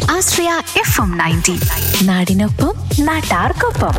ആശ്രയ F M ninety നാടിനൊപ്പം നാട്ടാർക്കൊപ്പം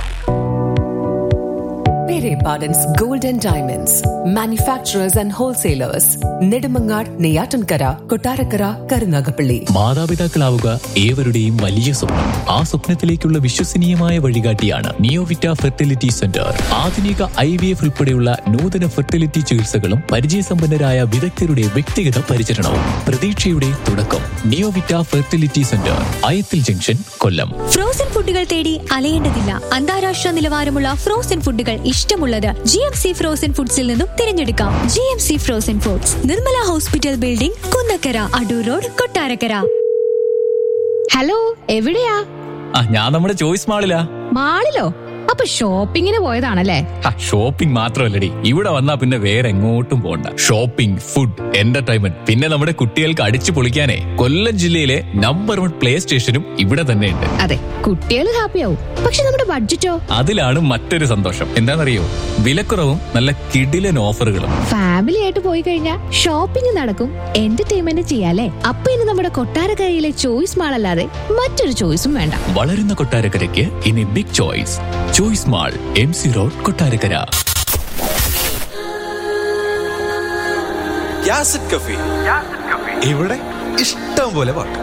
Pere Pardon's Gold and Diamonds, manufacturers and wholesalers, Nedumangad, Neyatankara, Kotarakara, Karunagapalli. മാതാപിതാക്കളാവുക ഏവരുടെയും വലിയ സ്വപ്നം ആ സ്വപ്നത്തിലേക്കുള്ള വിശ്വസനീയമായ വഴികാട്ടിയാണ് നിയോവിറ്റ ഫെർട്ടിലിറ്റി സെന്റർ ആധുനിക ഐ വി എഫ് ഉൾപ്പെടെയുള്ള നൂതന ഫെർട്ടിലിറ്റി ചികിത്സകളും പരിചയസമ്പന്നരായ വിദഗ്ധരുടെ വ്യക്തിഗത പരിചരണവും പ്രതീക്ഷയുടെ തുടക്കം Neovita fertility centre Ayathil junction Kollam frozen ഫുഡുകൾ തേടി അലയേണ്ടതില്ല അന്താരാഷ്ട്ര നിലവാരമുള്ള ഫ്രോസൺ ഫുഡുകൾ ഇഷ്ടമുള്ളത് ജി എം സി ഫ്രോസൺ ഫുഡ്സിൽ നിന്നും തിരഞ്ഞെടുക്കാം G M C frozen foods Nirmala hospital building Kunnakkara Adoor road Kottarakkara hello എവിടെയാ ആ ഞാൻ നമ്മുടെ ചോയ്സ് മാളിലാ മാളിലോ അപ്പൊ ഷോപ്പിങ്ങിന് പോയതാണല്ലേ ഷോപ്പിംഗ് മാത്രമല്ലടി ഇവിടെ വന്നാ പിന്നെ വേറെ എങ്ങോട്ടും പോണ്ട ഷോപ്പിംഗ് ഫുഡ് എന്റർടൈൻമെന്റ് പിന്നെ നമ്മുടെ കുട്ടികൾക്ക് അടിച്ചു പൊളിക്കാനേ കൊല്ലം ജില്ലയിലെ നമ്പർ വൺ പ്ലേ സ്റ്റേഷനും ഇവിടെ തന്നെയുണ്ട് അതെ കുട്ടികൾ ഹാപ്പിയാവും പക്ഷെ നമ്മുടെ ബഡ്ജറ്റോ അതിലാണ് മറ്റൊരു സന്തോഷം എന്താണെന്നറിയോ വിലക്കുറവും നല്ല കിടിലൻ ഓഫറുകളും ഫാമിലി ആയിട്ട് പോയി കഴിഞ്ഞാൽ ഷോപ്പിംഗ് നടക്കും എന്റർടൈൻമെന്റ് ചെയ്യാലേ അപ്പൊ ഇനി നമ്മുടെ കൊട്ടാരക്കരയിലെ ചോയ്സ് മാൾ അല്ലാതെ മറ്റൊരു ചോയ്സും വേണ്ട വളരുന്ന കൊട്ടാരക്കരയ്ക്ക് ഇനി big choice choice mall M C road Kottarakkara യാസിഡ് കഫി ഇവിടെ ഇഷ്ടം പോലെ പാട്ട്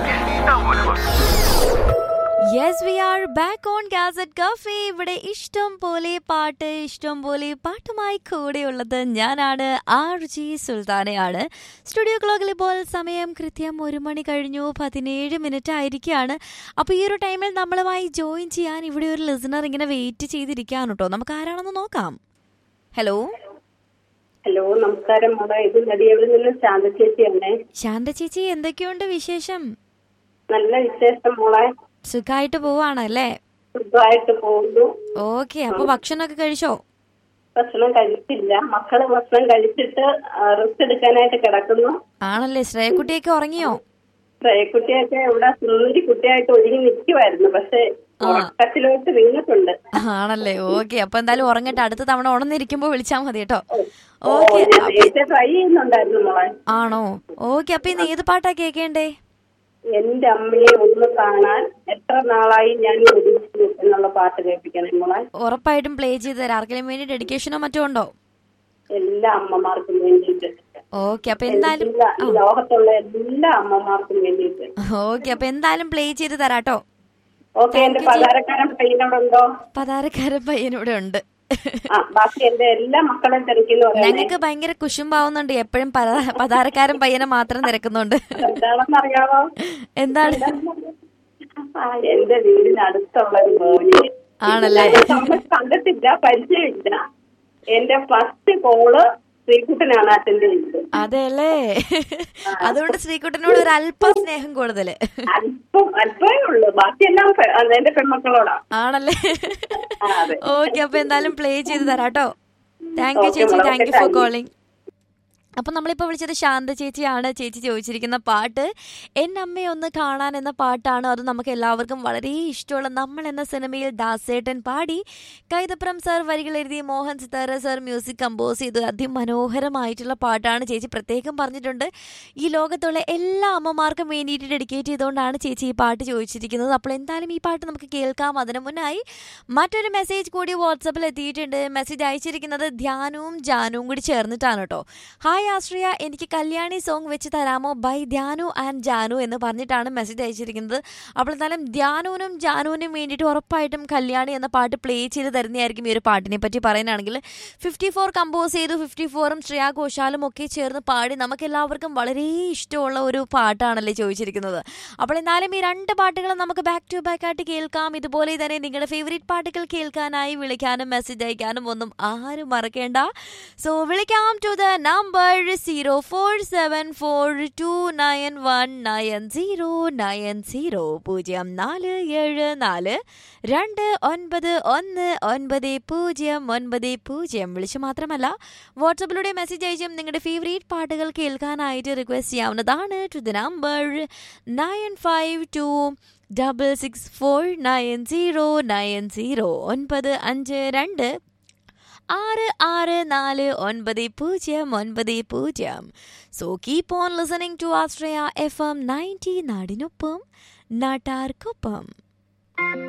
yes we are back on ഗാസറ്റ് കഫേ ഇവിടെ ഇഷ്ടം പോലെ പാട്ട് ഇഷ്ടം പോലെ പാട്ടുമായി കൂടെയുള്ളത് ഞാനാണ് ആർ ജി സുൽത്താനയാണ് സ്റ്റുഡിയോ ക്ലോക്കിൽ ഇപ്പോൾ സമയം കൃത്യം ഒരു മണി കഴിഞ്ഞു പതിനേഴ് മിനിറ്റ് ആയിരിക്കുകയാണ് അപ്പോൾ ഈ ഒരു ടൈമിൽ നമ്മളുമായി ജോയിൻ ചെയ്യാൻ ഇവിടെ ഒരു ലിസണർ ഇങ്ങനെ വെയിറ്റ് ചെയ്തിരിക്കുകയാണ് കേട്ടോ നമുക്ക് ആരാണെന്ന് നോക്കാം ഹലോ ഹലോ നമസ്കാരം മോളെ ഇത് നടിയവിൽ നിന്ന് ശാന്ത ചേച്ചിയാണേ ശാന്ത ചേച്ചി എന്തൊക്കെയുണ്ട് വിശേഷം നല്ല വിശേഷം മോളെ സുഖമായിട്ട് പോവാണല്ലേ സുഖമായിട്ട് പോകുന്നു ഓക്കെ അപ്പോൾ ഭക്ഷണമൊക്കെ കഴിച്ചോ ഭക്ഷണം കഴിച്ചില്ല മക്കള് ഭക്ഷണം കഴിച്ചിട്ട് റെസ്റ്റ് എടുക്കാനായിട്ട് കിടക്കുന്നു ആണല്ലേ ശ്രേയക്കുട്ടിയൊക്കെ ഉറങ്ങിയോ കുട്ടിയൊക്കെ ഇവിടെ സുന്ദരി കുട്ടിയായിട്ട് ഒരുങ്ങി നിൽക്കുമായിരുന്നു പക്ഷെ ഉറക്കത്തിലോട്ട് വീണിട്ടുണ്ട് ആണല്ലേ ഓക്കെ അപ്പൊ എന്തായാലും ഉറങ്ങട്ടെ അടുത്ത തവണ ഉണർന്നിരിക്കുമ്പോ വിളിച്ചാൽ മതി കേട്ടോ ഓ, ഓക്കെ ഞാൻ നേരത്തെ ട്രൈ ചെയ്യുന്നുണ്ടായിരുന്നു മോളെ ആണോ ഓക്കെ അപ്പൊ ഇന്ന് ഏത് പാട്ടാ കേക്കേണ്ടേ എന്റെ അമ്മയെ ഒന്ന് കാണാൻ എത്ര നാളായി ഞാൻ ഒരുമിച്ചു എന്നുള്ള പാട്ട് കേൾപ്പിക്കണം മോളെ ഉറപ്പായിട്ടും പ്ലേ ചെയ്ത് തരാം ആർക്കെങ്കിലും വേണ്ടി ഡെഡിക്കേഷനോ മറ്റോ ഉണ്ടോ എല്ലാ അമ്മമാർക്കും വേണ്ടിയിട്ട് ഓക്കെ അപ്പൊ എന്തായാലും എല്ലാ ഈ ലോകത്തുള്ള എല്ലാ അമ്മമാർക്കും വേണ്ടിയിട്ട് ഓക്കെ അപ്പൊ എന്തായാലും പ്ലേ ചെയ്ത് തരാട്ടോ ഓക്കെ എന്റെ പതാരക്കാരൻ പയ്യനോടുണ്ടോ പതാരക്കാരൻ പയ്യൻ ഇവിടെ ഉണ്ട് ആ ബാക്കി എന്റെ എല്ലാ മക്കളും തിരക്കിന്ന് പറയണേ ഞങ്ങൾക്ക് ഭയങ്കര കുശുമ്പാവുന്നുണ്ട് എപ്പോഴും പതാ- പതാരക്കാരൻ പയ്യനെ മാത്രം തിരക്കുന്നുണ്ട് എന്താണെന്ന് അറിയാമോ എന്താണ് ആ എന്റെ വീടിന് അടുത്തുള്ള ഒരു മോന് ആണല്ലേ? നമ്മൾ കണ്ടിട്ടില്ല പരിചയമില്ല എന്റെ ഫസ്റ്റ് കോള് ശ്രീകുട്ടനാണ് അറ്റൻഡ് ചെയ്തത് അതെല്ലേ അതുകൊണ്ട് ശ്രീകുട്ടനോട് ഒരു അല്പം സ്നേഹം കൂടുതല് അല്പം അല്പമേ ഉള്ളൂ ബാക്കിയെല്ലാം പെ- എന്റെ പെൺമക്കളോടാ ആണല്ലേ ആ, അതെ. ഓക്കെ അപ്പൊ എന്തായാലും പ്ലേ ചെയ്ത് തരാട്ടോ താങ്ക് യു Okay, ചേച്ചി മോളെ. Thank you Okay, for thank you. Calling അപ്പൊ നമ്മളിപ്പോ വിളിച്ചത് ശാന്ത ചേച്ചിയാണ് ചേച്ചി ചോദിച്ചിരിക്കുന്ന പാട്ട് എൻ അമ്മയെ ഒന്ന് കാണാൻ എന്ന പാട്ടാണ് അത് നമുക്ക് എല്ലാവർക്കും വളരെ ഇഷ്ടമുള്ള നമ്മൾ എന്ന സിനിമയിൽ ദാസേട്ടൻ പാടി കൈതപ്രം സർ വരികൾ എഴുതി Mohan Sithara sir music compose ചെയ്ത് അതിമനോഹരമായിട്ടുള്ള പാട്ടാണ് ചേച്ചി പ്രത്യേകം പറഞ്ഞിട്ടുണ്ട് ഈ ലോകത്തുള്ള എല്ലാ അമ്മമാർക്കും വേണ്ടിയിട്ട് ഡെഡിക്കേറ്റ് ചെയ്തുകൊണ്ടാണ് ചേച്ചി ഈ പാട്ട് ചോദിച്ചിരിക്കുന്നത് അപ്പോൾ എന്തായാലും ഈ പാട്ട് നമുക്ക് കേൾക്കാം അതിനു മുന്നായി മറ്റൊരു മെസ്സേജ് കൂടി വാട്സപ്പിൽ എത്തിയിട്ടുണ്ട് മെസ്സേജ് അയച്ചിരിക്കുന്നത് ധ്യാനവും ജാനുവും കൂടി ചേർന്നിട്ടാണ് കേട്ടോ ഹായ് ആശ്രിയ എനിക്ക് കല്യാണി സോങ് വെച്ച് തരാമോ ബൈ ധ്യാനു ആൻഡ് ജാനു എന്ന് പറഞ്ഞിട്ടാണ് മെസ്സേജ് അയച്ചിരിക്കുന്നത് അപ്പോൾ എന്തായാലും ധ്യാനുവിനും ജാനുവിനും വേണ്ടിയിട്ട് ഉറപ്പായിട്ടും കല്യാണി എന്ന പാട്ട് പ്ലേ ചെയ്ത് തരുന്നതായിരിക്കും ഈ ഒരു പാട്ടിനെ പറ്റി പറയാനാണെങ്കിൽ ഫിഫ്റ്റി ഫോർ കമ്പോസ് ചെയ്തു ഫിഫ്റ്റി ഫോറും ശ്രേയ ഘോഷാലും ഒക്കെ ചേർന്ന് പാടി നമുക്ക് എല്ലാവർക്കും വളരെ ഇഷ്ടമുള്ള ഒരു പാട്ടാണല്ലേ ചോദിച്ചിരിക്കുന്നത് അപ്പോൾ എന്നാലും ഈ രണ്ട് പാട്ടുകളും നമുക്ക് ബാക്ക് ടു ബാക്ക് ആയിട്ട് കേൾക്കാം ഇതുപോലെ തന്നെ നിങ്ങളുടെ ഫേവറേറ്റ് പാട്ടുകൾ കേൾക്കാനായി വിളിക്കാനും മെസ്സേജ് അയക്കാനും ഒന്നും ആരും മറക്കേണ്ട സോ വിളിക്കാം to the number zero four seven four two nine one nine zero nine zero പൂജ്യം നാല് ഏഴ് നാല് രണ്ട് ഒൻപത് ഒന്ന് ഒൻപത് പൂജ്യം ഒൻപത് പൂജ്യം വിളിച്ച് മാത്രമല്ല വാട്സപ്പിലൂടെ മെസ്സേജ് അയച്ചും നിങ്ങളുടെ ഫേവറേറ്റ് പാട്ടുകൾ കേൾക്കാനായിട്ട് റിക്വസ്റ്റ് ചെയ്യാവുന്നതാണ് to the number nine five two double six four nine zero nine zero ഒൻപത് അഞ്ച് രണ്ട് ആറ് ആറ് നാല് ഒൻപത് പൂജ്യം ഒൻപത് പൂജ്യം so keep on listening to Astraya F M ninety നാടിനൊപ്പം നാട്ടാർക്കൊപ്പം